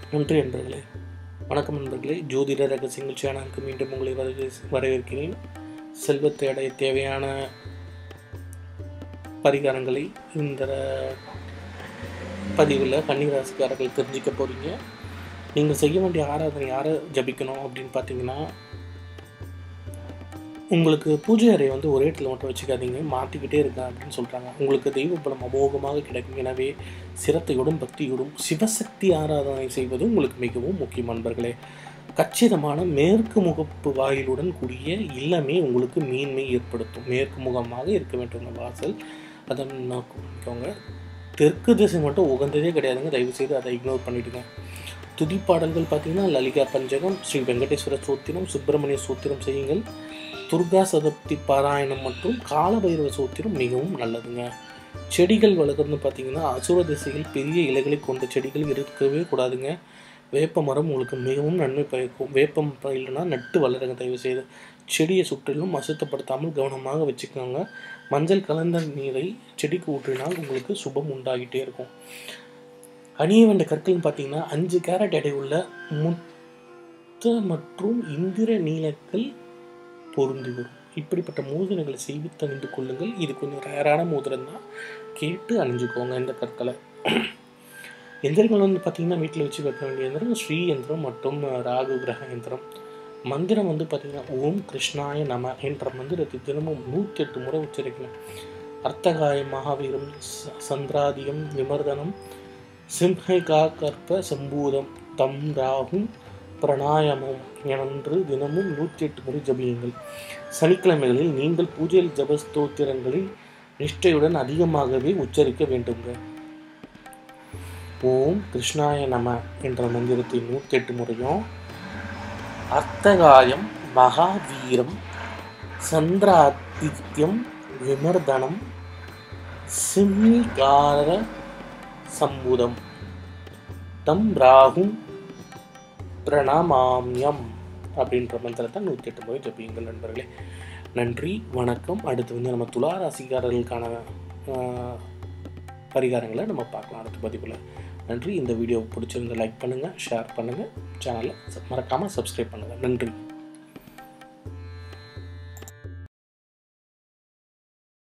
நன்றி நண்பர்களே வணக்கம் நண்பர்களே ஜோதிட ரகசியங்கள் சேனலுக்கு மீண்டும் உங்களை வரவே- வரவேற்கிறேன் செல்வத்தை அடைய தேவையான பரிகாரங்களை இந்த பதிவில் கன்னிராசிக்காரர்கள் தெரிஞ்சுக்க போகிறீங்க நீங்கள் செய்ய வேண்டிய ஆராதனை யாரை ஜபிக்கணும் அப்படின்னு பார்த்தீங்கன்னா உங்களுக்கு பூஜை அறையை வந்து ஒரே இடத்துல மட்டும் வச்சுக்காதீங்க மாற்றிக்கிட்டே இருக்கேன் அப்படின்னு சொல்கிறாங்க உங்களுக்கு தெய்வ பலம் அமோகமாக கிடைக்கும் எனவே சிரத்தையோடும் பக்தியோடும் சிவசக்தி ஆராதனை செய்வது உங்களுக்கு மிகவும் முக்கியம் நண்பர்களே கச்சிதமான மேற்கு முகப்பு வாயிலுடன் கூடிய இல்லமே உங்களுக்கு மேன்மை ஏற்படுத்தும் மேற்கு முகமாக இருக்க வேண்டும் அந்த வாசல் அதை நோக்கிக்கோங்க தெற்கு திசை மட்டும் உகந்ததே கிடையாதுங்க தயவு செய்து அதை இக்னோர் பண்ணிவிடுங்க துதிப்பாடல்கள் பார்த்தீங்கன்னா லலிகா பஞ்சகம் ஸ்ரீ வெங்கடேஸ்வர சூத்திரம் சுப்பிரமணிய சூத்திரம் செய்யுங்கள் துர்கா சதுர்த்தி பாராயணம் மற்றும் காலபைரவ சூத்திரம் மிகவும் நல்லதுங்க செடிகள் வளர்க்குறது பார்த்தீங்கன்னா அசுர திசையில் பெரிய இலைகளை கொண்ட செடிகள் இருக்கவே கூடாதுங்க வேப்ப மரம் உங்களுக்கு மிகவும் நன்மை பயக்கும் வேப்பம் இல்லைன்னா நட்டு வளருங்க தயவு செய்து செடியை சுற்றிலும் அசுத்தப்படுத்தாமல் கவனமாக வச்சுக்கோங்க மஞ்சள் கலந்த நீரை செடிக்கு ஊற்றினால் உங்களுக்கு சுபம் உண்டாகிட்டே இருக்கும் அணிய வேண்டிய கற்கள்னு பார்த்தீங்கன்னா அஞ்சு கேரட் எடை உள்ள முத்த மற்றும் இந்திர நீலக்கல் பொருந்தி வரும் இப்படிப்பட்ட மோதிரங்களை செய்து தணிந்து கொள்ளுங்கள் இது கொஞ்சம் ரேரான மோதிரம் தான் கேட்டு அணிஞ்சுக்கோங்க இந்த கற்களை எந்திரங்கள் வந்து பார்த்தீங்கன்னா வீட்டில் வச்சு வைக்க வேண்டிய எந்திரம் ஸ்ரீ யந்திரம் மற்றும் ராகு கிரக யந்திரம் மந்திரம் வந்து பார்த்தீங்கன்னா ஓம் கிருஷ்ணாய நம என்ற மந்திரத்தை தினமும் நூற்றி எட்டு முறை உச்சரிக்கணும் அர்த்தகாய மகாவீரம் ச- சந்திராதியம் விமர்தனம் சிம்ஹைகா கற்ப சம்பூதம் தம் ராகும் பிரணாயமம் என்று தினமும் நூற்றி எட்டு முறை ஜபியுங்கள் சனிக்கிழமைகளில் நீங்கள் பூஜையில் ஜப ஸ்தோத்திரங்களை நிஷ்டையுடன் அதிகமாகவே உச்சரிக்க வேண்டுங்க ஓம் கிருஷ்ணாய நம என்ற மந்திரத்தை நூற்றி எட்டு முறையும் அர்த்தகாயம் மகாவீரம் சந்திராதித்யம் விமர்தனம் சிம்கார சம்புதம் தம் ராகும் பிரணாமாம்யம் அப்படின்ற மந்திரத்தை நூற்றி எட்டு முறை ஜபியுங்கள் நண்பர்களே நன்றி வணக்கம் அடுத்து வந்து நம்ம துலா ராசிக்காரர்களுக்கான ஆஹ், பரிகாரங்களை நம்ம பார்க்கலாம் அடுத்த பதிவில் நன்றி இந்த வீடியோ பிடிச்சிருந்த லைக் பண்ணுங்கள் ஷேர் பண்ணுங்கள் சேனலை மறக்காமல் சப்ஸ்கிரைப் பண்ணுங்கள் நன்றி